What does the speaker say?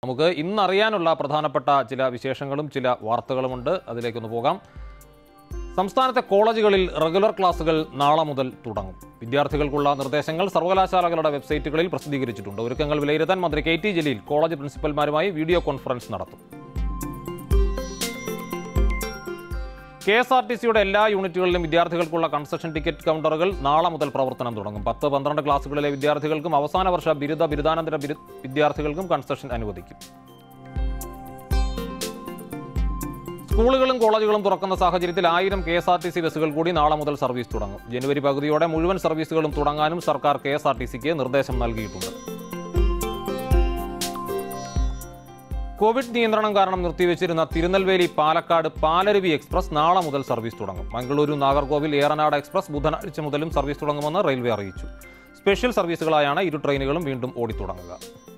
നമുക്ക് ഇന്നറിയാനുള്ള പ്രധാനപ്പെട്ട ചില വിശേഷങ്ങളും ചില വാർത്തകളുമുണ്ട് അതിലേക്കൊന്ന് പോകാം സംസ്ഥാനത്തെ കോളേജുകളിൽ റെഗുലർ ക്ലാസുകൾ നാളെ മുതൽ തുടങ്ങും വിദ്യാർത്ഥികൾക്കുള്ള നിർദ്ദേശങ്ങൾ സർവകലാശാലകളുടെ വെബ്സൈറ്റുകളിൽ പ്രസിദ്ധീകരിച്ചിട്ടുണ്ട് ഒരുക്കങ്ങൾ വിലയിരുത്താൻ മന്ത്രി കെ ടി ജലീൽ കോളേജ് പ്രിൻസിപ്പൽമാരുമായി വീഡിയോ കോൺഫറൻസ് നടത്തും കെ എസ് ആർ ടി സിയുടെ എല്ലാ യൂണിറ്റുകളിലും വിദ്യാർത്ഥികൾക്കുള്ള കൺസെഷൻ ടിക്കറ്റ് കൗണ്ടറുകൾ നാളെ മുതൽ പ്രവർത്തനം തുടങ്ങും പത്ത് പന്ത്രണ്ട് ക്ലാസുകളിലെ വിദ്യാർത്ഥികൾക്കും അവസാന വർഷ ബിരുദ ബിരുദാനന്തര ബിരു വിദ്യാർത്ഥികൾക്കും കൺസെഷൻ അനുവദിക്കും സ്കൂളുകളും കോളേജുകളും തുറക്കുന്ന സാഹചര്യത്തിൽ ആയിരം K S R T C ബസ്സുകൾ കൂടി നാളെ മുതൽ സർവീസ് തുടങ്ങും ജനുവരി പകുതിയോടെ മുഴുവൻ സർവീസുകളും തുടങ്ങാനും സർക്കാർ കെ എസ് ആർ ടി സിക്ക് നിർദ്ദേശം നൽകിയിട്ടുണ്ട് കോവിഡ് നിയന്ത്രണം കാരണം നിർത്തിവെച്ചിരുന്ന തിരുനെൽവേലി പാലക്കാട് പാലരുവി എക്സ്പ്രസ് നാളെ മുതൽ സർവീസ് തുടങ്ങും മംഗളൂരു നാഗർകോവിൽ ഏറനാട് എക്സ്പ്രസ് ബുധനാഴ്ച മുതലും സർവീസ് തുടങ്ങുമെന്ന് റെയിൽവേ അറിയിച്ചു സ്പെഷ്യൽ സർവീസുകളായാണ് ഇരു ട്രെയിനുകളും വീണ്ടും ഓടിത്തുടങ്ങുക